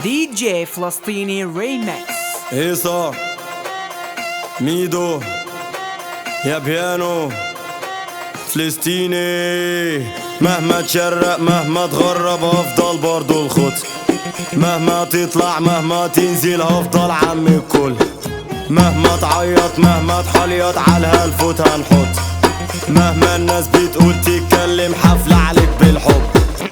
دي جي فلسطيني ريمكس هيصة ميدو يا بيانو فلسطيني مهما تشرق مهما تغرب هفضل برضو الخط مهما تطلع مهما تنزل هفضل عم الكل مهما تعيط مهما تحليط على هالفوت هنحط مهما الناس بتقول تتكلم حفلة عليك بالحب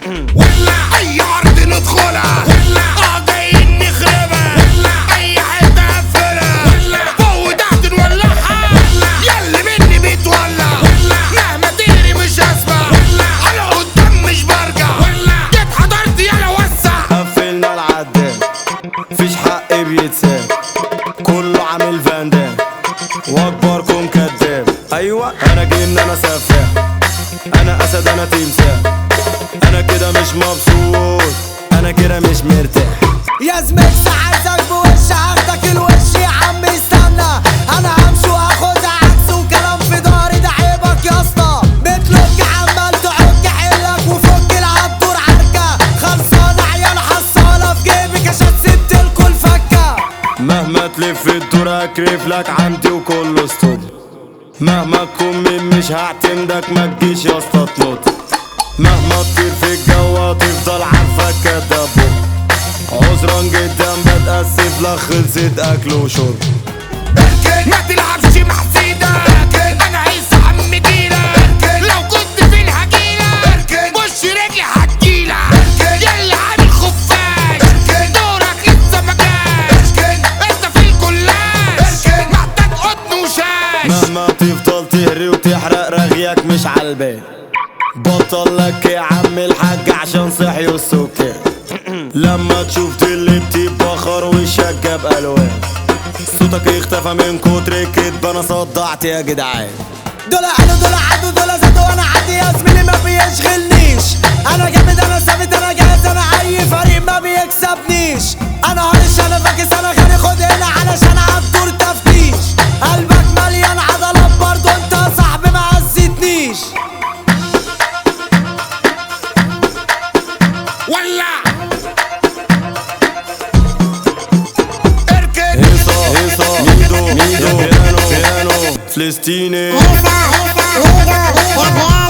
ولا اي ارض ندخلها ولا اه جايين نخربها ولا اي حته نقفلها ولا فوق وتحت نولعها ولا يلي مني بيتولع ولا مهما تجري مش هسمع ولا انا قدام مش برجع ولا جيت حضرت يلا وسع قفلنا العداد مفيش حق بيتساب كله عامل فاندام واكبركم كداب ايوه انا جن انا سفاح انا اسد انا تمساح انا كده مش مبسوط انا كده مش مرتاح يا زميل ساعتك بوش هاخدك الوش يا عم استنى انا همشي واخدها عكس وكلام في داري ده عيبك يا اسطى بتلوك عمال تعك حلك وفك العطور عركه خلصانه عيال حصاله في جيبك عشان سبت الكل فكه مهما تلف الدور اكرف لك عندي وكله ستوب مهما تكون مين مش هعتمدك ما تجيش يا اسطى تنط مهما تطير في الجو تفضل عارفك كدابو عذرا جدا بتأسف لك خلصت اكل وشرب ما تلعبش مع سيدك انا عايز عم جيلك لو كنت فين هجيلك وش رجلي هتجيلك يلا عامل خفاش دورك لسه ما جاش انت في الكلاش محتاج قطن وشاش مهما تفضل تهري وتحرق رغيك مش عالبال بطل لك يا عم الحاج عشان صحي والسكر لما تشوف دل بتبخر وشك جاب الوان صوتك اختفى من كتر الكدب انا صدعت يا جدعان دول قالوا دول عدوا دول زادوا انا عندي يا زميلي ما بيشغلنيش انا جامد انا ثابت انا جاهز انا اي فريق ما بيكسبنيش انا هرش انا فاكس انا غني خد هنا علشان عالدور تفتيش قلبك مليان عضلات برضو انت يا صاحبي ما عزتنيش ولع اركن هيصة هيصة ميدو ميدو بيانو بيانو فلسطيني هيصة هيصة ميدو يا بيانو